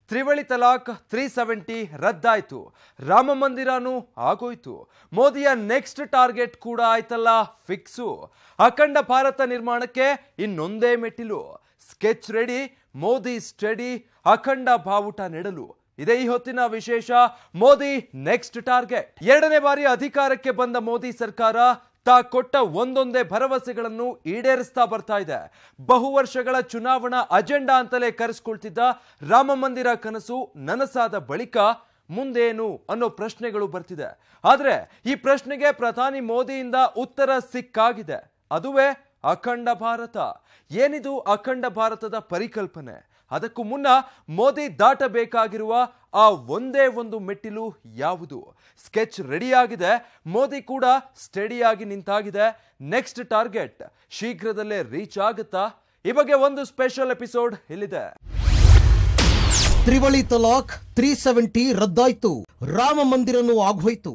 ತ್ರಿವಳಿ talaq three seventy ರದ್ದಾಯ್ತು ರಾಮ ಮಂದಿರನೂ ಆಗೋಯ್ತು ಮೋದಿಯ ನೆಕ್ಸ್ಟ್ ಟಾರ್ಗೆಟ್ ಕೂಡ ಆಯ್ತಲ್ಲ ಫಿಕ್ಸು ಅಖಂಡ ಭಾರತ ನಿರ್ಮಾಣಕ್ಕೆ ಇನ್ನೊಂದೇ ಮೆಟ್ಟಿಲು ಸ್ಕೆಚ್ ರೆಡಿ ಮೋದಿ ಸ್ಟಡಿ ಅಖಂಡ ಬಾವುಟ ನೆಡಲು ಇದೇ ಈ ಹೊತ್ತಿನ ವಿಶೇಷ ಮೋದಿ ನೆಕ್ಸ್ಟ್ ಟಾರ್ಗೆಟ್ ಎರಡನೇ ಬಾರಿ ಅಧಿಕಾರಕ್ಕೆ ಬಂದ ಮೋದಿ ಸರ್ಕಾರ ತಾ ಕೊಟ್ಟ ಒಂದೊಂದೇ ಭರವಸೆಗಳನ್ನು ಈಡೇರಿಸ್ತಾ ಬರ್ತಾ ಇದೆ ಬಹು ವರ್ಷಗಳ ಚುನಾವಣಾ ಅಜೆಂಡಾ ಅಂತಲೇ ಕರೆಸ್ಕೊಳ್ತಿದ್ದ ರಾಮ ಮಂದಿರ ಕನಸು ನನಸಾದ ಬಳಿಕ ಮುಂದೇನು ಅನ್ನೋ ಪ್ರಶ್ನೆಗಳು ಬರ್ತಿದೆ ಆದ್ರೆ ಈ ಪ್ರಶ್ನೆಗೆ ಪ್ರಧಾನಿ ಮೋದಿಯಿಂದ ಉತ್ತರ ಸಿಕ್ಕಾಗಿದೆ ಅದುವೇ ಅಖಂಡ ಭಾರತ ಏನಿದು ಅಖಂಡ ಭಾರತದ ಪರಿಕಲ್ಪನೆ ಅದಕ್ಕೂ ಮುನ್ನ ಮೋದಿ ದಾಟಬೇಕಾಗಿರುವ ಆ ಒಂದೇ ಒಂದು ಮೆಟ್ಟಿಲು ಯಾವುದು ಸ್ಕೆಚ್ ರೆಡಿಯಾಗಿದೆ ಮೋದಿ ಕೂಡ ಸ್ಟಡಿಯಾಗಿ ನಿಂತಾಗಿದೆ ನೆಕ್ಸ್ಟ್ ಟಾರ್ಗೆಟ್ ಶೀಘ್ರದಲ್ಲೇ ರೀಚ್ ಆಗುತ್ತಾ ಈ ಬಗ್ಗೆ ಒಂದು ಸ್ಪೆಷಲ್ ಎಪಿಸೋಡ್ ಇಲ್ಲಿದೆ ತ್ರಿವಳಿ ತಲಾಕ್ ತ್ರೀ ಸೆವೆಂಟಿ ರದ್ದಾಯ್ತು ರಾಮ ಮಂದಿರನು ಆಗೋಯ್ತು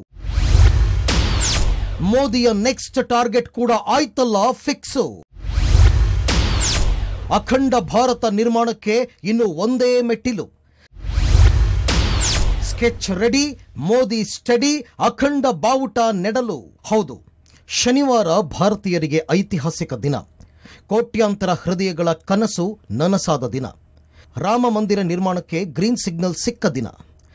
ಮೋದಿಯ ನೆಕ್ಸ್ಟ್ ಟಾರ್ಗೆಟ್ ಕೂಡ ಆಯ್ತಲ್ಲ ಫಿಕ್ಸು ಅಖಂಡ ಭಾರತ ನಿರ್ಮಾಣಕ್ಕೆ ಇನ್ನು ಒಂದೇ ಮೆಟ್ಟಿಲು ಸ್ಕೆಚ್ ರೆಡಿ ಮೋದಿ ಸ್ಟಡಿ ಅಖಂಡ ಬಾವುಟ ನೆಡಲು ಹೌದು ಶನಿವಾರ ಭಾರತೀಯರಿಗೆ ಐತಿಹಾಸಿಕ ದಿನ ಕೋಟ್ಯಾಂತರ ಹೃದಯಗಳ ಕನಸು ನನಸಾದ ದಿನ ರಾಮ ಮಂದಿರ ನಿರ್ಮಾಣಕ್ಕೆ ಗ್ರೀನ್ ಸಿಗ್ನಲ್ ಸಿಕ್ಕ ದಿನ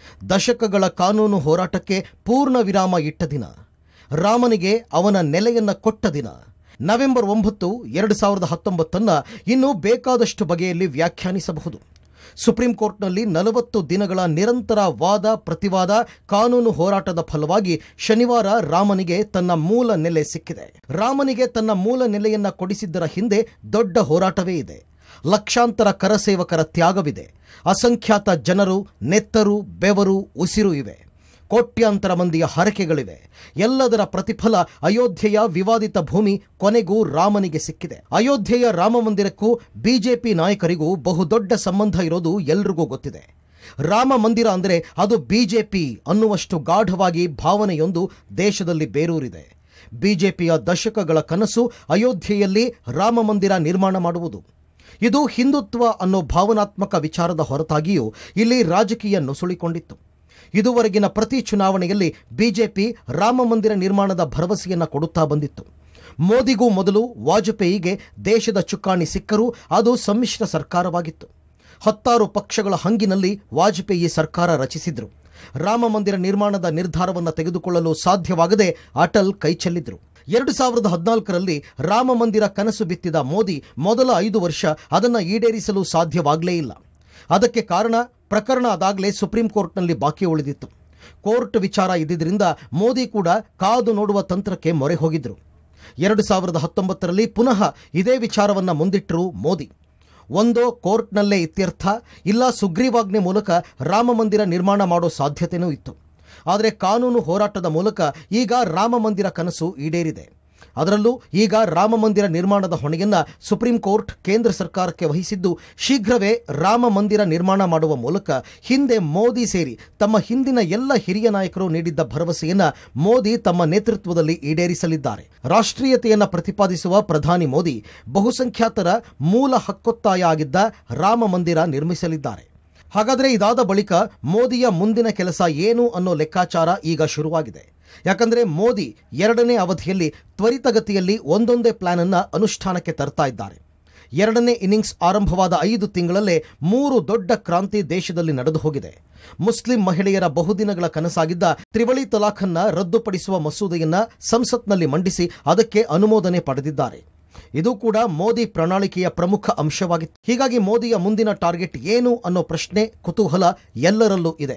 ದಶಕಗಳ ಕಾನೂನು ಹೋರಾಟಕ್ಕೆ ಪೂರ್ಣ ವಿರಾಮ ಇಟ್ಟ ದಿನ ರಾಮನಿಗೆ ಅವನ ನೆಲೆಯನ್ನ ಕೊಟ್ಟ ದಿನ ನವೆಂಬರ್ ಒಂಬತ್ತು ಎರಡು ಸಾವಿರದ ಹತ್ತೊಂಬತ್ತನ್ನ ಇನ್ನೂ ಬೇಕಾದಷ್ಟು ಬಗೆಯಲ್ಲಿ ವ್ಯಾಖ್ಯಾನಿಸಬಹುದು ಸುಪ್ರೀಂ ಕೋರ್ಟ್ನಲ್ಲಿ ನಲವತ್ತು ದಿನಗಳ ನಿರಂತರ ವಾದ ಪ್ರತಿವಾದ ಕಾನೂನು ಹೋರಾಟದ ಫಲವಾಗಿ ಶನಿವಾರ ರಾಮನಿಗೆ ತನ್ನ ಮೂಲ ನೆಲೆ ಸಿಕ್ಕಿದೆ ರಾಮನಿಗೆ ತನ್ನ ಮೂಲ ನೆಲೆಯನ್ನ ಕೊಡಿಸಿದ್ದರ ಹಿಂದೆ ದೊಡ್ಡ ಹೋರಾಟವೇ ಇದೆ ಲಕ್ಷಾಂತರ ಕರಸೇವಕರ ತ್ಯಾಗವಿದೆ ಅಸಂಖ್ಯಾತ ಜನರು ನೆತ್ತರು ಬೆವರು ಉಸಿರು ಇವೆ ಕೋಟ್ಯಾಂತರ ಮಂದಿಯ ಹರಕೆಗಳಿವೆ ಎಲ್ಲದರ ಪ್ರತಿಫಲ ಅಯೋಧ್ಯೆಯ ವಿವಾದಿತ ಭೂಮಿ ಕೊನೆಗೂ ರಾಮನಿಗೆ ಸಿಕ್ಕಿದೆ ಅಯೋಧ್ಯೆಯ ರಾಮ ಮಂದಿರಕ್ಕೂ ಬಿಜೆಪಿ ನಾಯಕರಿಗೂ ಬಹುದೊಡ್ಡ ಸಂಬಂಧ ಇರೋದು ಎಲ್ರಿಗೂ ಗೊತ್ತಿದೆ ರಾಮ ಮಂದಿರ ಅಂದರೆ ಅದು ಬಿಜೆಪಿ ಅನ್ನುವಷ್ಟು ಗಾಢವಾಗಿ ಭಾವನೆಯೊಂದು ದೇಶದಲ್ಲಿ ಬೇರೂರಿದೆ ಬಿಜೆಪಿಯ ದಶಕಗಳ ಕನಸು ಅಯೋಧ್ಯೆಯಲ್ಲಿ ರಾಮ ಮಂದಿರ ನಿರ್ಮಾಣ ಮಾಡುವುದು ಇದು ಹಿಂದುತ್ವ ಅನ್ನೋ ಭಾವನಾತ್ಮಕ ವಿಚಾರದ ಹೊರತಾಗಿಯೂ ಇಲ್ಲಿ ರಾಜಕೀಯ ನುಸುಳಿಕೊಂಡಿತ್ತು ಇದುವರೆಗಿನ ಪ್ರತಿ ಚುನಾವಣೆಯಲ್ಲಿ ಬಿಜೆಪಿ ರಾಮ ಮಂದಿರ ನಿರ್ಮಾಣದ ಭರವಸೆಯನ್ನ ಕೊಡುತ್ತಾ ಬಂದಿತ್ತು ಮೋದಿಗೂ ಮೊದಲು ವಾಜಪೇಯಿಗೆ ದೇಶದ ಚುಕ್ಕಾಣಿ ಸಿಕ್ಕರೂ ಅದು ಸಮ್ಮಿಶ್ರ ಸರ್ಕಾರವಾಗಿತ್ತು ಹತ್ತಾರು ಪಕ್ಷಗಳ ಹಂಗಿನಲ್ಲಿ ವಾಜಪೇಯಿ ಸರ್ಕಾರ ರಚಿಸಿದ್ರು ರಾಮ ಮಂದಿರ ನಿರ್ಮಾಣದ ನಿರ್ಧಾರವನ್ನು ತೆಗೆದುಕೊಳ್ಳಲು ಸಾಧ್ಯವಾಗದೆ ಅಟಲ್ ಕೈಚೆಲ್ಲಿದ್ರು ಎರಡು ಸಾವಿರದ ಹದಿನಾಲ್ಕರಲ್ಲಿ ರಾಮ ಮಂದಿರ ಕನಸು ಬಿತ್ತಿದ ಮೋದಿ ಮೊದಲ ಐದು ವರ್ಷ ಅದನ್ನು ಈಡೇರಿಸಲು ಸಾಧ್ಯವಾಗಲೇ ಇಲ್ಲ ಅದಕ್ಕೆ ಕಾರಣ ಪ್ರಕರಣ ಅದಾಗಲೇ ಸುಪ್ರೀಂ ಕೋರ್ಟ್ನಲ್ಲಿ ಬಾಕಿ ಉಳಿದಿತ್ತು ಕೋರ್ಟ್ ವಿಚಾರ ಇದ್ದಿದ್ದರಿಂದ ಮೋದಿ ಕೂಡ ಕಾದು ನೋಡುವ ತಂತ್ರಕ್ಕೆ ಮೊರೆ ಹೋಗಿದ್ರು ಎರಡು ಸಾವಿರದ ಹತ್ತೊಂಬತ್ತರಲ್ಲಿ ಪುನಃ ಇದೇ ವಿಚಾರವನ್ನು ಮುಂದಿಟ್ಟರು ಮೋದಿ ಒಂದೋ ಕೋರ್ಟ್ನಲ್ಲೇ ಇತ್ಯರ್ಥ ಇಲ್ಲ ಸುಗ್ರೀವಾಜ್ಞೆ ಮೂಲಕ ರಾಮ ಮಂದಿರ ನಿರ್ಮಾಣ ಮಾಡೋ ಸಾಧ್ಯತೆಯೂ ಇತ್ತು ಆದರೆ ಕಾನೂನು ಹೋರಾಟದ ಮೂಲಕ ಈಗ ರಾಮ ಮಂದಿರ ಕನಸು ಈಡೇರಿದೆ ಅದರಲ್ಲೂ ಈಗ ರಾಮ ಮಂದಿರ ನಿರ್ಮಾಣದ ಹೊಣೆಯನ್ನ ಸುಪ್ರೀಂ ಕೋರ್ಟ್ ಕೇಂದ್ರ ಸರ್ಕಾರಕ್ಕೆ ವಹಿಸಿದ್ದು ಶೀಘ್ರವೇ ರಾಮ ಮಂದಿರ ನಿರ್ಮಾಣ ಮಾಡುವ ಮೂಲಕ ಹಿಂದೆ ಮೋದಿ ಸೇರಿ ತಮ್ಮ ಹಿಂದಿನ ಎಲ್ಲ ಹಿರಿಯ ನಾಯಕರು ನೀಡಿದ್ದ ಭರವಸೆಯನ್ನ ಮೋದಿ ತಮ್ಮ ನೇತೃತ್ವದಲ್ಲಿ ಈಡೇರಿಸಲಿದ್ದಾರೆ ರಾಷ್ಟ್ರೀಯತೆಯನ್ನ ಪ್ರತಿಪಾದಿಸುವ ಪ್ರಧಾನಿ ಮೋದಿ ಬಹುಸಂಖ್ಯಾತರ ಮೂಲ ಹಕ್ಕೊತ್ತಾಯ ಆಗಿದ್ದ ರಾಮ ಮಂದಿರ ನಿರ್ಮಿಸಲಿದ್ದಾರೆ ಹಾಗಾದರೆ ಇದಾದ ಬಳಿಕ ಮೋದಿಯ ಮುಂದಿನ ಕೆಲಸ ಏನು ಅನ್ನೋ ಲೆಕ್ಕಾಚಾರ ಈಗ ಶುರುವಾಗಿದೆ ಯಾಕಂದ್ರೆ ಮೋದಿ ಎರಡನೇ ಅವಧಿಯಲ್ಲಿ ತ್ವರಿತಗತಿಯಲ್ಲಿ ಒಂದೊಂದೇ ಪ್ಲಾನ್ ಅನ್ನ ಅನುಷ್ಠಾನಕ್ಕೆ ತರ್ತಾ ಇದ್ದಾರೆ ಎರಡನೇ ಇನ್ನಿಂಗ್ಸ್ ಆರಂಭವಾದ ಐದು ತಿಂಗಳಲ್ಲೇ ಮೂರು ದೊಡ್ಡ ಕ್ರಾಂತಿ ದೇಶದಲ್ಲಿ ನಡೆದು ಹೋಗಿದೆ ಮುಸ್ಲಿಂ ಮಹಿಳೆಯರ ಬಹುದಿನಗಳ ಕನಸಾಗಿದ್ದ ತ್ರಿವಳಿ ತಲಾಖನ್ನ ರದ್ದುಪಡಿಸುವ ಮಸೂದೆಯನ್ನ ಸಂಸತ್ನಲ್ಲಿ ಮಂಡಿಸಿ ಅದಕ್ಕೆ ಅನುಮೋದನೆ ಪಡೆದಿದ್ದಾರೆ ಇದು ಕೂಡ ಮೋದಿ ಪ್ರಣಾಳಿಕೆಯ ಪ್ರಮುಖ ಅಂಶವಾಗಿತ್ತು ಹೀಗಾಗಿ ಮೋದಿಯ ಮುಂದಿನ ಟಾರ್ಗೆಟ್ ಏನು ಅನ್ನೋ ಪ್ರಶ್ನೆ ಕುತೂಹಲ ಎಲ್ಲರಲ್ಲೂ ಇದೆ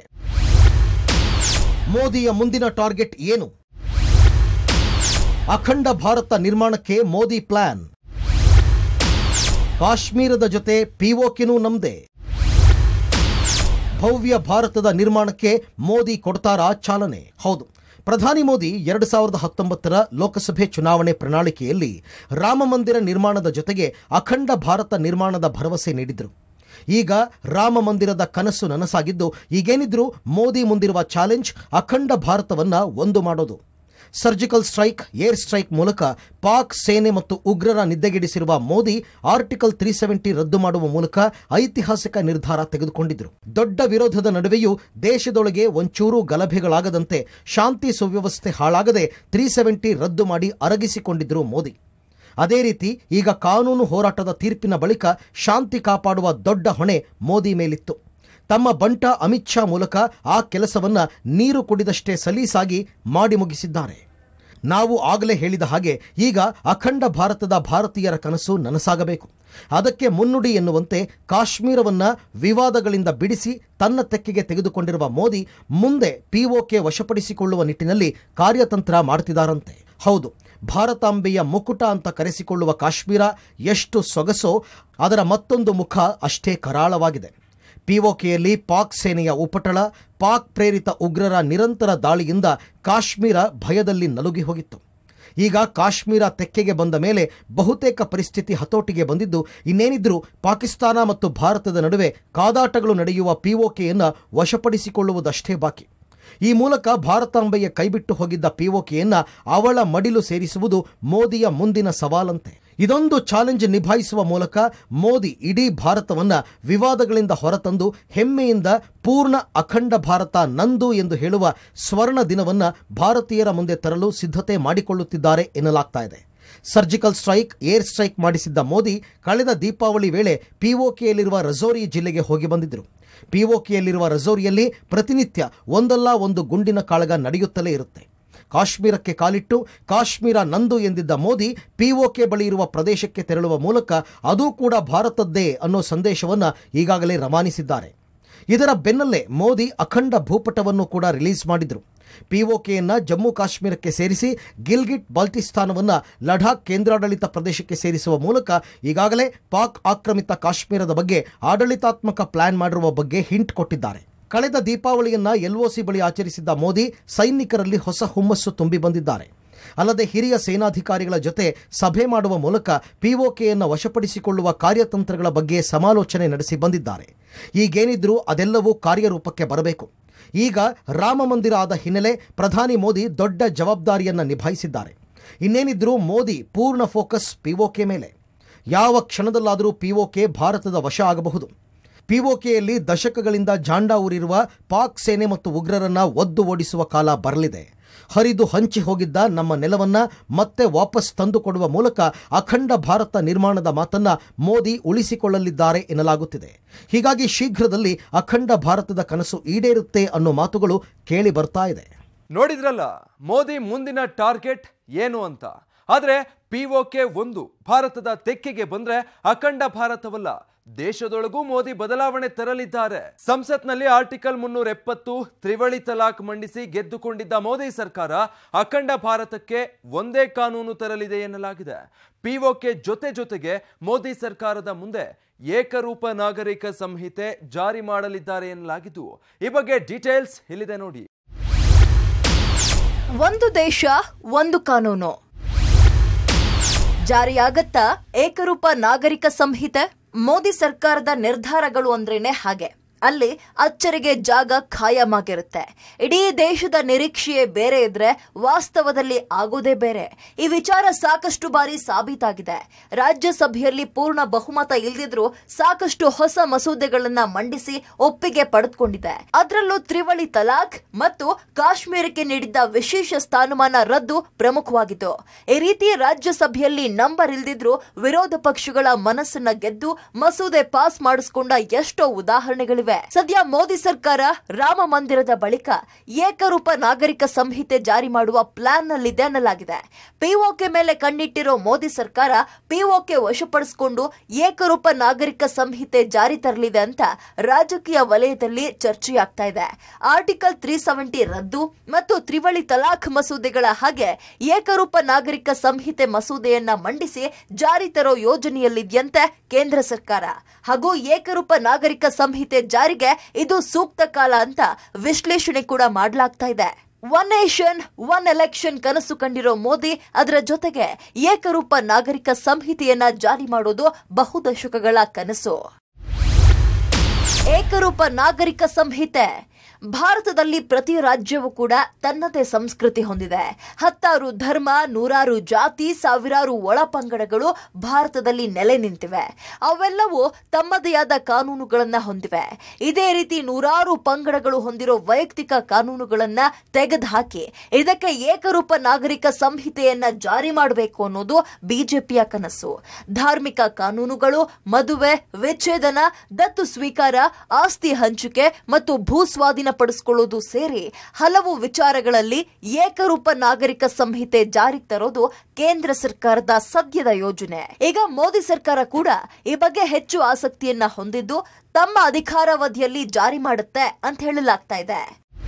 ಮೋದಿಯ ಮುಂದಿನ ಟಾರ್ಗೆಟ್ ಏನು ಅಖಂಡ ಭಾರತ ನಿರ್ಮಾಣಕ್ಕೆ ಮೋದಿ ಪ್ಲಾನ್ ಕಾಶ್ಮೀರದ ಜೊತೆ ಪಿಒಕಿನೂ ನಮ್ದೆ ಭವ್ಯ ಭಾರತದ ನಿರ್ಮಾಣಕ್ಕೆ ಮೋದಿ ಕೊಡ್ತಾರಾ ಚಾಲನೆ ಹೌದು ಪ್ರಧಾನಿ ಮೋದಿ ಎರಡು ಸಾವಿರದ ಹತ್ತೊಂಬತ್ತರ ಲೋಕಸಭೆ ಚುನಾವಣೆ ಪ್ರಣಾಳಿಕೆಯಲ್ಲಿ ರಾಮ ಮಂದಿರ ನಿರ್ಮಾಣದ ಜೊತೆಗೆ ಅಖಂಡ ಭಾರತ ನಿರ್ಮಾಣದ ಭರವಸೆ ನೀಡಿದರು ಈಗ ರಾಮ ಮಂದಿರದ ಕನಸು ನನಸಾಗಿದ್ದು ಈಗೇನಿದ್ರು ಮೋದಿ ಮುಂದಿರುವ ಚಾಲೆಂಜ್ ಅಖಂಡ ಭಾರತವನ್ನ ಒಂದು ಮಾಡೋದು ಸರ್ಜಿಕಲ್ ಸ್ಟ್ರೈಕ್ ಏರ್ ಸ್ಟ್ರೈಕ್ ಮೂಲಕ ಪಾಕ್ ಸೇನೆ ಮತ್ತು ಉಗ್ರರ ನಿದ್ದೆಗೆಡಿಸಿರುವ ಮೋದಿ ಆರ್ಟಿಕಲ್ ತ್ರೀ ಸೆವೆಂಟಿ ರದ್ದು ಮಾಡುವ ಮೂಲಕ ಐತಿಹಾಸಿಕ ನಿರ್ಧಾರ ತೆಗೆದುಕೊಂಡಿದ್ದರು ದೊಡ್ಡ ವಿರೋಧದ ನಡುವೆಯೂ ದೇಶದೊಳಗೆ ಒಂಚೂರು ಗಲಭೆಗಳಾಗದಂತೆ ಶಾಂತಿ ಸುವ್ಯವಸ್ಥೆ ಹಾಳಾಗದೆ ತ್ರೀ ಸೆವೆಂಟಿ ರದ್ದು ಮಾಡಿ ಅರಗಿಸಿಕೊಂಡಿದ್ದರು ಮೋದಿ ಅದೇ ರೀತಿ ಈಗ ಕಾನೂನು ಹೋರಾಟದ ತೀರ್ಪಿನ ಬಳಿಕ ಶಾಂತಿ ಕಾಪಾಡುವ ದೊಡ್ಡ ಹೊಣೆ ಮೋದಿ ಮೇಲಿತ್ತು ತಮ್ಮ ಬಂಟ ಅಮಿತ್ ಶಾ ಮೂಲಕ ಆ ಕೆಲಸವನ್ನ ನೀರು ಕುಡಿದಷ್ಟೇ ಸಲೀಸಾಗಿ ಮಾಡಿ ಮುಗಿಸಿದ್ದಾರೆ ನಾವು ಆಗಲೇ ಹೇಳಿದ ಹಾಗೆ ಈಗ ಅಖಂಡ ಭಾರತದ ಭಾರತೀಯರ ಕನಸು ನನಸಾಗಬೇಕು ಅದಕ್ಕೆ ಮುನ್ನುಡಿ ಎನ್ನುವಂತೆ ಕಾಶ್ಮೀರವನ್ನ ವಿವಾದಗಳಿಂದ ಬಿಡಿಸಿ ತನ್ನ ತೆಕ್ಕೆಗೆ ತೆಗೆದುಕೊಂಡಿರುವ ಮೋದಿ ಮುಂದೆ ಪಿಒಕೆ ವಶಪಡಿಸಿಕೊಳ್ಳುವ ನಿಟ್ಟಿನಲ್ಲಿ ಕಾರ್ಯತಂತ್ರ ಮಾಡ್ತಿದ್ದಾರಂತೆ ಹೌದು ಭಾರತಾಂಬೆಯ ಮುಕುಟ ಅಂತ ಕರೆಸಿಕೊಳ್ಳುವ ಕಾಶ್ಮೀರ ಎಷ್ಟು ಸೊಗಸೋ ಅದರ ಮತ್ತೊಂದು ಮುಖ ಅಷ್ಟೇ ಕರಾಳವಾಗಿದೆ ಪಿಒಕೆಯಲ್ಲಿ ಪಾಕ್ ಸೇನೆಯ ಉಪಟಳ ಪಾಕ್ ಪ್ರೇರಿತ ಉಗ್ರರ ನಿರಂತರ ದಾಳಿಯಿಂದ ಕಾಶ್ಮೀರ ಭಯದಲ್ಲಿ ನಲುಗಿ ಹೋಗಿತ್ತು ಈಗ ಕಾಶ್ಮೀರ ತೆಕ್ಕೆಗೆ ಬಂದ ಮೇಲೆ ಬಹುತೇಕ ಪರಿಸ್ಥಿತಿ ಹತೋಟಿಗೆ ಬಂದಿದ್ದು ಇನ್ನೇನಿದ್ರೂ ಪಾಕಿಸ್ತಾನ ಮತ್ತು ಭಾರತದ ನಡುವೆ ಕಾದಾಟಗಳು ನಡೆಯುವ ಪಿಒಕೆಯನ್ನು ವಶಪಡಿಸಿಕೊಳ್ಳುವುದಷ್ಟೇ ಬಾಕಿ ಈ ಮೂಲಕ ಭಾರತಾಂಬೆಯ ಕೈಬಿಟ್ಟು ಹೋಗಿದ್ದ ಪಿಒಕೆಯನ್ನ ಅವಳ ಮಡಿಲು ಸೇರಿಸುವುದು ಮೋದಿಯ ಮುಂದಿನ ಸವಾಲಂತೆ ಇದೊಂದು ಚಾಲೆಂಜ್ ನಿಭಾಯಿಸುವ ಮೂಲಕ ಮೋದಿ ಇಡೀ ಭಾರತವನ್ನ ವಿವಾದಗಳಿಂದ ಹೊರತಂದು ಹೆಮ್ಮೆಯಿಂದ ಪೂರ್ಣ ಅಖಂಡ ಭಾರತ ನಂದು ಎಂದು ಹೇಳುವ ಸ್ವರ್ಣ ದಿನವನ್ನ ಭಾರತೀಯರ ಮುಂದೆ ತರಲು ಸಿದ್ಧತೆ ಮಾಡಿಕೊಳ್ಳುತ್ತಿದ್ದಾರೆ ಎನ್ನಲಾಗ್ತಾ ಇದೆ ಸರ್ಜಿಕಲ್ ಸ್ಟ್ರೈಕ್ ಏರ್ ಸ್ಟ್ರೈಕ್ ಮಾಡಿಸಿದ್ದ ಮೋದಿ ಕಳೆದ ದೀಪಾವಳಿ ವೇಳೆ ಪಿಒಕೆಯಲ್ಲಿರುವ ರಜೋರಿ ಜಿಲ್ಲೆಗೆ ಹೋಗಿ ಬಂದಿದ್ದರು ಪಿಒಕೆಯಲ್ಲಿರುವ ರಜೋರಿಯಲ್ಲಿ ಪ್ರತಿನಿತ್ಯ ಒಂದಲ್ಲ ಒಂದು ಗುಂಡಿನ ಕಾಳಗ ನಡೆಯುತ್ತಲೇ ಇರುತ್ತೆ ಕಾಶ್ಮೀರಕ್ಕೆ ಕಾಲಿಟ್ಟು ಕಾಶ್ಮೀರ ನಂದು ಎಂದಿದ್ದ ಮೋದಿ ಪಿಒಕೆ ಬಳಿ ಇರುವ ಪ್ರದೇಶಕ್ಕೆ ತೆರಳುವ ಮೂಲಕ ಅದೂ ಕೂಡ ಭಾರತದ್ದೇ ಅನ್ನೋ ಸಂದೇಶವನ್ನು ಈಗಾಗಲೇ ರವಾನಿಸಿದ್ದಾರೆ ಇದರ ಬೆನ್ನಲ್ಲೇ ಮೋದಿ ಅಖಂಡ ಭೂಪಟವನ್ನು ಕೂಡ ರಿಲೀಸ್ ಮಾಡಿದರು ಪಿಒಕೆಯನ್ನ ಜಮ್ಮು ಕಾಶ್ಮೀರಕ್ಕೆ ಸೇರಿಸಿ ಗಿಲ್ಗಿಟ್ ಬಾಲ್ಟಿಸ್ತಾನವನ್ನ ಲಡಾಖ್ ಕೇಂದ್ರಾಡಳಿತ ಪ್ರದೇಶಕ್ಕೆ ಸೇರಿಸುವ ಮೂಲಕ ಈಗಾಗಲೇ ಪಾಕ್ ಆಕ್ರಮಿತ ಕಾಶ್ಮೀರದ ಬಗ್ಗೆ ಆಡಳಿತಾತ್ಮಕ ಪ್ಲಾನ್ ಮಾಡಿರುವ ಬಗ್ಗೆ ಹಿಂಟ್ ಕೊಟ್ಟಿದ್ದಾರೆ ಕಳೆದ ದೀಪಾವಳಿಯನ್ನ ಎಲ್ಒಸಿ ಬಳಿ ಆಚರಿಸಿದ್ದ ಮೋದಿ ಸೈನಿಕರಲ್ಲಿ ಹೊಸ ಹುಮ್ಮಸ್ಸು ತುಂಬಿ ಬಂದಿದ್ದಾರೆ ಅಲ್ಲದೆ ಹಿರಿಯ ಸೇನಾಧಿಕಾರಿಗಳ ಜೊತೆ ಸಭೆ ಮಾಡುವ ಮೂಲಕ ಪಿಒಕೆಯನ್ನು ವಶಪಡಿಸಿಕೊಳ್ಳುವ ಕಾರ್ಯತಂತ್ರಗಳ ಬಗ್ಗೆ ಸಮಾಲೋಚನೆ ನಡೆಸಿ ಬಂದಿದ್ದಾರೆ ಈಗೇನಿದ್ರೂ ಅದೆಲ್ಲವೂ ಕಾರ್ಯರೂಪಕ್ಕೆ ಬರಬೇಕು ಈಗ ರಾಮ ಮಂದಿರ ಆದ ಹಿನ್ನೆಲೆ ಪ್ರಧಾನಿ ಮೋದಿ ದೊಡ್ಡ ಜವಾಬ್ದಾರಿಯನ್ನು ನಿಭಾಯಿಸಿದ್ದಾರೆ ಇನ್ನೇನಿದ್ರೂ ಮೋದಿ ಪೂರ್ಣ ಫೋಕಸ್ ಪಿಒಕೆ ಮೇಲೆ ಯಾವ ಕ್ಷಣದಲ್ಲಾದರೂ ಪಿಒಕೆ ಭಾರತದ ವಶ ಆಗಬಹುದು ಪಿಒಕೆಯಲ್ಲಿ ದಶಕಗಳಿಂದ ಜಾಂಡಾ ಊರಿರುವ ಪಾಕ್ ಸೇನೆ ಮತ್ತು ಉಗ್ರರನ್ನ ಒದ್ದು ಓಡಿಸುವ ಕಾಲ ಬರಲಿದೆ ಹರಿದು ಹಂಚಿ ಹೋಗಿದ್ದ ನಮ್ಮ ನೆಲವನ್ನ ಮತ್ತೆ ವಾಪಸ್ ತಂದುಕೊಡುವ ಮೂಲಕ ಅಖಂಡ ಭಾರತ ನಿರ್ಮಾಣದ ಮಾತನ್ನ ಮೋದಿ ಉಳಿಸಿಕೊಳ್ಳಲಿದ್ದಾರೆ ಎನ್ನಲಾಗುತ್ತಿದೆ ಹೀಗಾಗಿ ಶೀಘ್ರದಲ್ಲಿ ಅಖಂಡ ಭಾರತದ ಕನಸು ಈಡೇರುತ್ತೆ ಅನ್ನೋ ಮಾತುಗಳು ಕೇಳಿ ಬರ್ತಾ ಇದೆ ನೋಡಿದ್ರಲ್ಲ ಮೋದಿ ಮುಂದಿನ ಟಾರ್ಗೆಟ್ ಏನು ಅಂತ ಆದ್ರೆ ಪಿಒಕೆ ಒಂದು ಭಾರತದ ತೆಕ್ಕೆಗೆ ಬಂದ್ರೆ ಅಖಂಡ ಭಾರತವಲ್ಲ ದೇಶದೊಳಗೂ ಮೋದಿ ಬದಲಾವಣೆ ತರಲಿದ್ದಾರೆ ಸಂಸತ್ನಲ್ಲಿ ಆರ್ಟಿಕಲ್ ಮುನ್ನೂರ ಎಪ್ಪತ್ತು ತ್ರಿವಳಿ ತಲಾಕ್ ಮಂಡಿಸಿ ಗೆದ್ದುಕೊಂಡಿದ್ದ ಮೋದಿ ಸರ್ಕಾರ ಅಖಂಡ ಭಾರತಕ್ಕೆ ಒಂದೇ ಕಾನೂನು ತರಲಿದೆ ಎನ್ನಲಾಗಿದೆ ಪಿಒಕೆ ಜೊತೆ ಜೊತೆಗೆ ಮೋದಿ ಸರ್ಕಾರದ ಮುಂದೆ ಏಕರೂಪ ನಾಗರಿಕ ಸಂಹಿತೆ ಜಾರಿ ಮಾಡಲಿದ್ದಾರೆ ಎನ್ನಲಾಗಿದ್ದು ಈ ಬಗ್ಗೆ ಡೀಟೇಲ್ಸ್ ಇಲ್ಲಿದೆ ನೋಡಿ ಒಂದು ದೇಶ ಒಂದು ಕಾನೂನು ಜಾರಿಯಾಗತ್ತಾ ಏಕರೂಪ ನಾಗರಿಕ ಸಂಹಿತೆ ಮೋದಿ ಸರ್ಕಾರದ ನಿರ್ಧಾರಗಳು ಅಂದ್ರೇನೆ ಹಾಗೆ ಅಲ್ಲಿ ಅಚ್ಚರಿಗೆ ಜಾಗ ಖಾಯಮಾಗಿರುತ್ತೆ ಇಡೀ ದೇಶದ ನಿರೀಕ್ಷೆಯೇ ಬೇರೆ ಇದ್ರೆ ವಾಸ್ತವದಲ್ಲಿ ಆಗೋದೇ ಬೇರೆ ಈ ವಿಚಾರ ಸಾಕಷ್ಟು ಬಾರಿ ಸಾಬೀತಾಗಿದೆ ರಾಜ್ಯಸಭೆಯಲ್ಲಿ ಪೂರ್ಣ ಬಹುಮತ ಇಲ್ದಿದ್ರೂ ಸಾಕಷ್ಟು ಹೊಸ ಮಸೂದೆಗಳನ್ನ ಮಂಡಿಸಿ ಒಪ್ಪಿಗೆ ಪಡೆದುಕೊಂಡಿದೆ ಅದರಲ್ಲೂ ತ್ರಿವಳಿ ತಲಾಖ್ ಮತ್ತು ಕಾಶ್ಮೀರಕ್ಕೆ ನೀಡಿದ್ದ ವಿಶೇಷ ಸ್ಥಾನಮಾನ ರದ್ದು ಪ್ರಮುಖವಾಗಿತ್ತು ಈ ರೀತಿ ರಾಜ್ಯಸಭೆಯಲ್ಲಿ ನಂಬರ್ ಇಲ್ದಿದ್ರೂ ವಿರೋಧ ಪಕ್ಷಗಳ ಮನಸ್ಸನ್ನ ಗೆದ್ದು ಮಸೂದೆ ಪಾಸ್ ಮಾಡಿಸ್ಕೊಂಡ ಎಷ್ಟೋ ಉದಾಹರಣೆಗಳಿವೆ ಸದ್ಯ ಮೋದಿ ಸರ್ಕಾರ ರಾಮ ಮಂದಿರದ ಬಳಿಕ ಏಕರೂಪ ನಾಗರಿಕ ಸಂಹಿತೆ ಜಾರಿ ಮಾಡುವ ಪ್ಲಾನ್ ನಲ್ಲಿದೆ ಅನ್ನಲಾಗಿದೆ ಪಿಒಕೆ ಮೇಲೆ ಕಣ್ಣಿಟ್ಟಿರೋ ಮೋದಿ ಸರ್ಕಾರ ಪಿಒಕೆ ವಶಪಡಿಸಿಕೊಂಡು ಏಕರೂಪ ನಾಗರಿಕ ಸಂಹಿತೆ ಜಾರಿ ತರಲಿದೆ ಅಂತ ರಾಜಕೀಯ ವಲಯದಲ್ಲಿ ಚರ್ಚೆಯಾಗ್ತಾ ಇದೆ ಆರ್ಟಿಕಲ್ ತ್ರೀ ಸೆವೆಂಟಿ ರದ್ದು ಮತ್ತು ತ್ರಿವಳಿ ತಲಾಖ್ ಮಸೂದೆಗಳ ಹಾಗೆ ಏಕರೂಪ ನಾಗರಿಕ ಸಂಹಿತೆ ಮಸೂದೆಯನ್ನ ಮಂಡಿಸಿ ಜಾರಿ ತರೋ ಯೋಜನೆಯಲ್ಲಿದೆಯಂತೆ ಕೇಂದ್ರ ಸರ್ಕಾರ ಹಾಗೂ ಏಕರೂಪ ನಾಗರಿಕ ಸಂಹಿತೆ ಜಾರಿಗೆ ಇದು ಸೂಕ್ತ ಕಾಲ ಅಂತ ವಿಶ್ಲೇಷಣೆ ಕೂಡ ಮಾಡಲಾಗ್ತಾ ಇದೆ ಒನ್ ನೇಷನ್ ಒನ್ ಎಲೆಕ್ಷನ್ ಕನಸು ಕಂಡಿರೋ ಮೋದಿ ಅದರ ಜೊತೆಗೆ ಏಕರೂಪ ನಾಗರಿಕ ಸಂಹಿತೆಯನ್ನ ಜಾರಿ ಮಾಡೋದು ಬಹುದಶಕಗಳ ಕನಸು ಏಕರೂಪ ನಾಗರಿಕ ಸಂಹಿತೆ ಭಾರತದಲ್ಲಿ ಪ್ರತಿ ರಾಜ್ಯವೂ ಕೂಡ ತನ್ನದೇ ಸಂಸ್ಕೃತಿ ಹೊಂದಿದೆ ಹತ್ತಾರು ಧರ್ಮ ನೂರಾರು ಜಾತಿ ಸಾವಿರಾರು ಒಳಪಂಗಡಗಳು ಭಾರತದಲ್ಲಿ ನೆಲೆ ನಿಂತಿವೆ ಅವೆಲ್ಲವೂ ತಮ್ಮದೇ ಆದ ಕಾನೂನುಗಳನ್ನ ಹೊಂದಿವೆ ಇದೇ ರೀತಿ ನೂರಾರು ಪಂಗಡಗಳು ಹೊಂದಿರೋ ವೈಯಕ್ತಿಕ ಕಾನೂನುಗಳನ್ನ ತೆಗೆದುಹಾಕಿ ಇದಕ್ಕೆ ಏಕರೂಪ ನಾಗರಿಕ ಸಂಹಿತೆಯನ್ನ ಜಾರಿ ಮಾಡಬೇಕು ಅನ್ನೋದು ಬಿಜೆಪಿಯ ಕನಸು ಧಾರ್ಮಿಕ ಕಾನೂನುಗಳು ಮದುವೆ ವಿಚ್ಛೇದನ ದತ್ತು ಸ್ವೀಕಾರ ಆಸ್ತಿ ಹಂಚಿಕೆ ಮತ್ತು ಭೂ ಸ್ವಾಧೀನ ಪಡಿಸಿಕೊಳ್ಳುವುದು ಸೇರಿ ಹಲವು ವಿಚಾರಗಳಲ್ಲಿ ಏಕರೂಪ ನಾಗರಿಕ ಸಂಹಿತೆ ಜಾರಿಗೆ ತರೋದು ಕೇಂದ್ರ ಸರ್ಕಾರದ ಸದ್ಯದ ಯೋಜನೆ ಈಗ ಮೋದಿ ಸರ್ಕಾರ ಕೂಡ ಈ ಬಗ್ಗೆ ಹೆಚ್ಚು ಆಸಕ್ತಿಯನ್ನ ಹೊಂದಿದ್ದು ತಮ್ಮ ಅಧಿಕಾರಾವಧಿಯಲ್ಲಿ ಜಾರಿ ಮಾಡುತ್ತೆ ಅಂತ ಹೇಳಲಾಗ್ತಾ ಇದೆ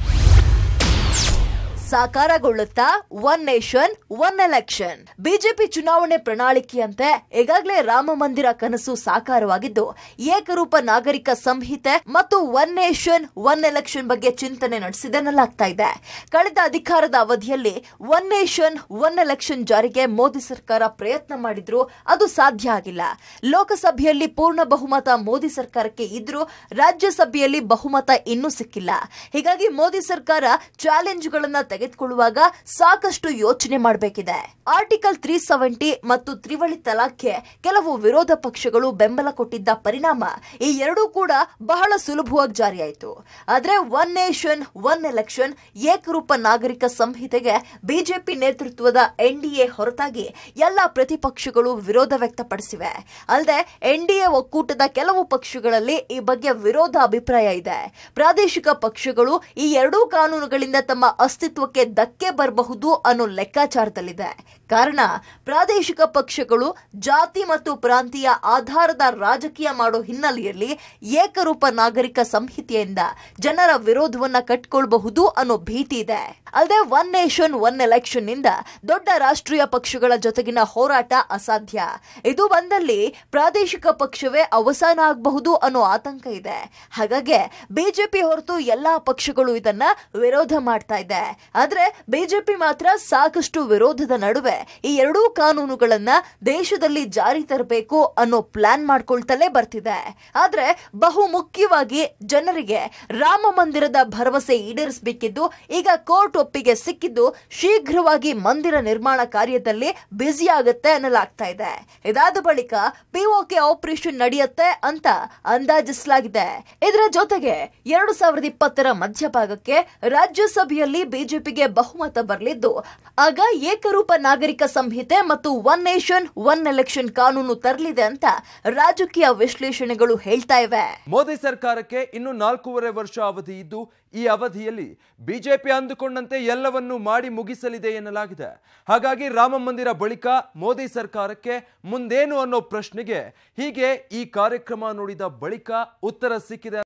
ಸಾಕಾರಗೊಳ್ಳುತ್ತಾ one nation one election BJP ಚುನಾವಣೆ ಪ್ರಣಾಳಿಕೆಯಂತೆ ಈಗಾಗಲೇ ರಾಮ ಮಂದಿರ ಕನಸು ಸಾಕಾರವಾಗಿದ್ದು ಏಕರೂಪ ನಾಗರಿಕ ಸಂಹಿತೆ ಮತ್ತು ಒನ್ ನೇಷನ್ ಒನ್ ಎಲೆಕ್ಷನ್ ಬಗ್ಗೆ ಚಿಂತನೆ ನಡೆಸಿದೆನ್ನಲಾಗ್ತಾ ಇದೆ ಕಳೆದ ಅಧಿಕಾರದ ಅವಧಿಯಲ್ಲಿ ಒನ್ ನೇಷನ್ ಒನ್ ಎಲೆಕ್ಷನ್ ಜಾರಿಗೆ ಮೋದಿ ಸರ್ಕಾರ ಪ್ರಯತ್ನ ಮಾಡಿದ್ರು ಅದು ಸಾಧ್ಯ ಆಗಿಲ್ಲ ಲೋಕಸಭೆಯಲ್ಲಿ ಪೂರ್ಣ ಬಹುಮತ ಮೋದಿ ಸರ್ಕಾರಕ್ಕೆ ಇದ್ರೂ ರಾಜ್ಯಸಭೆಯಲ್ಲಿ ಬಹುಮತ ಇನ್ನೂ ಸಿಕ್ಕಿಲ್ಲ ಹೀಗಾಗಿ ಮೋದಿ ಸರ್ಕಾರ ಚಾಲೆಂಜ್ಗಳನ್ನ ತೆಗೆದುಕೊಳ್ಳುವಾಗ ಸಾಕಷ್ಟು ಯೋಚನೆ ಮಾಡಬೇಕಿದೆ ಆರ್ಟಿಕಲ್ ತ್ರೀ ಸೆವೆಂಟಿ ಮತ್ತು ತ್ರಿವಳಿ ತಲಾಖ್ಗೆ ಕೆಲವು ವಿರೋಧ ಪಕ್ಷಗಳು ಬೆಂಬಲ ಕೊಟ್ಟಿದ್ದ ಪರಿಣಾಮ ಈ ಎರಡೂ ಕೂಡ ಬಹಳ ಸುಲಭವಾಗಿ ಜಾರಿಯಾಯಿತು ಆದ್ರೆ ಒನ್ ನೇಷನ್ ಒನ್ ಎಲೆಕ್ಷನ್ ಏಕರೂಪ ನಾಗರಿಕ ಸಂಹಿತೆಗೆ ಬಿಜೆಪಿ ನೇತೃತ್ವದ ಎನ್ಡಿಎ ಹೊರತಾಗಿ ಎಲ್ಲ ಪ್ರತಿಪಕ್ಷಗಳು ವಿರೋಧ ವ್ಯಕ್ತಪಡಿಸಿವೆ ಅಲ್ಲದೆ ಎನ್ಡಿಎ ಒಕ್ಕೂಟದ ಕೆಲವು ಪಕ್ಷಗಳಲ್ಲಿ ಈ ಬಗ್ಗೆ ವಿರೋಧ ಅಭಿಪ್ರಾಯ ಇದೆ ಪ್ರಾದೇಶಿಕ ಪಕ್ಷಗಳು ಈ ಎರಡೂ ಕಾನೂನುಗಳಿಂದ ತಮ್ಮ ಅಸ್ತಿತ್ವಕ್ಕೆ ಧಕ್ಕೆ ಬರಬಹುದು ಅನ್ನೋ ಲೆಕ್ಕಾಚಾರದಲ್ಲಿದೆ ಕಾರಣ ಪ್ರಾದೇಶಿಕ ಪಕ್ಷಗಳು ಜಾತಿ ಮತ್ತು ಪ್ರಾಂತೀಯ ಆಧಾರದ ರಾಜಕೀಯ ಮಾಡೋ ಹಿನ್ನೆಲೆಯಲ್ಲಿ ಏಕರೂಪ ನಾಗರಿಕ ಸಂಹಿತೆಯಿಂದ ಜನರ ವಿರೋಧವನ್ನ ಕಟ್ಕೊಳ್ಬಹುದು ಅನ್ನೋ ಭೀತಿ ಇದೆ ಅಲ್ಲದೆ ಒನ್ ನೇಷನ್ ಒನ್ ಎಲೆಕ್ಷನ್ ನಿಂದ ದೊಡ್ಡ ರಾಷ್ಟ್ರೀಯ ಪಕ್ಷಗಳ ಜೊತೆಗಿನ ಹೋರಾಟ ಅಸಾಧ್ಯ ಇದು ಬಂದಲ್ಲಿ ಪ್ರಾದೇಶಿಕ ಪಕ್ಷವೇ ಅವಸಾನ ಆಗಬಹುದು ಅನ್ನೋ ಆತಂಕ ಇದೆ ಹಾಗಾಗಿ ಬಿಜೆಪಿ ಹೊರತು ಎಲ್ಲಾ ಪಕ್ಷಗಳು ಇದನ್ನ ವಿರೋಧ ಮಾಡ್ತಾ ಇದೆ ಆದ್ರೆ ಬಿಜೆಪಿ ಮಾತ್ರ ಸಾಕಷ್ಟು ವಿರೋಧದ ನಡುವೆ ಈ ಎರಡೂ ಕಾನೂನುಗಳನ್ನ ದೇಶದಲ್ಲಿ ಜಾರಿ ತರಬೇಕು ಅನ್ನೋ ಪ್ಲಾನ್ ಮಾಡ್ಕೊಳ್ತಲೇ ಬರ್ತಿದೆ ಆದ್ರೆ ಬಹು ಮುಖ್ಯವಾಗಿ ಜನರಿಗೆ ರಾಮ ಮಂದಿರದ ಭರವಸೆ ಈಡೇರಿಸಬೇಕಿದ್ದು ಈಗ ಕೋರ್ಟ್ ಒಪ್ಪಿಗೆ ಸಿಕ್ಕಿದ್ದು ಶೀಘ್ರವಾಗಿ ಮಂದಿರ ನಿರ್ಮಾಣ ಕಾರ್ಯದಲ್ಲಿ ಬ್ಯುಸಿ ಆಗುತ್ತೆ ಅನ್ನಲಾಗ್ತಾ ಇದೆ ಇದಾದ ಬಳಿಕ ಪಿಒಕೆ ಆಪರೇಷನ್ ನಡೆಯುತ್ತೆ ಅಂತ ಅಂದಾಜಿಸಲಾಗಿದೆ ಇದರ ಜೊತೆಗೆ ಎರಡು ಸಾವಿರದ ಇಪ್ಪತ್ತರ ಮಧ್ಯಭಾಗಕ್ಕೆ ರಾಜ್ಯಸಭೆಯಲ್ಲಿ ಬಿಜೆಪಿಗೆ ಬಹುಮತ ಬರಲಿದ್ದು ಆಗ ಏಕರೂಪ ನಾಗರಿಕ ಸಂಹಿತೆ ಮತ್ತು ಒನ್ ನೇಷನ್ ಒನ್ ಎಲೆಕ್ಷನ್ ಕಾನೂನು ತರಲಿದೆ ಅಂತ ರಾಜಕೀಯ ವಿಶ್ಲೇಷಣೆಗಳು ಹೇಳ್ತಾ ಇವೆ ಮೋದಿ ಸರ್ಕಾರಕ್ಕೆ ಇನ್ನು ನಾಲ್ಕೂವರೆ ವರ್ಷ ಅವಧಿ ಇದ್ದು ಈ ಅವಧಿಯಲ್ಲಿ ಬಿಜೆಪಿ ಅಂದುಕೊಂಡಂತೆ ಎಲ್ಲವನ್ನೂ ಮಾಡಿ ಮುಗಿಸಲಿದೆ ಎನ್ನಲಾಗಿದೆ ಹಾಗಾಗಿ ರಾಮ ಮಂದಿರ ಬಳಿಕ ಮೋದಿ ಸರ್ಕಾರಕ್ಕೆ ಮುಂದೇನು ಅನ್ನೋ ಪ್ರಶ್ನೆಗೆ ಹೀಗೆ ಈ ಕಾರ್ಯಕ್ರಮ ನೋಡಿದ ಬಳಿಕ ಉತ್ತರ ಸಿಕ್ಕಿದೆ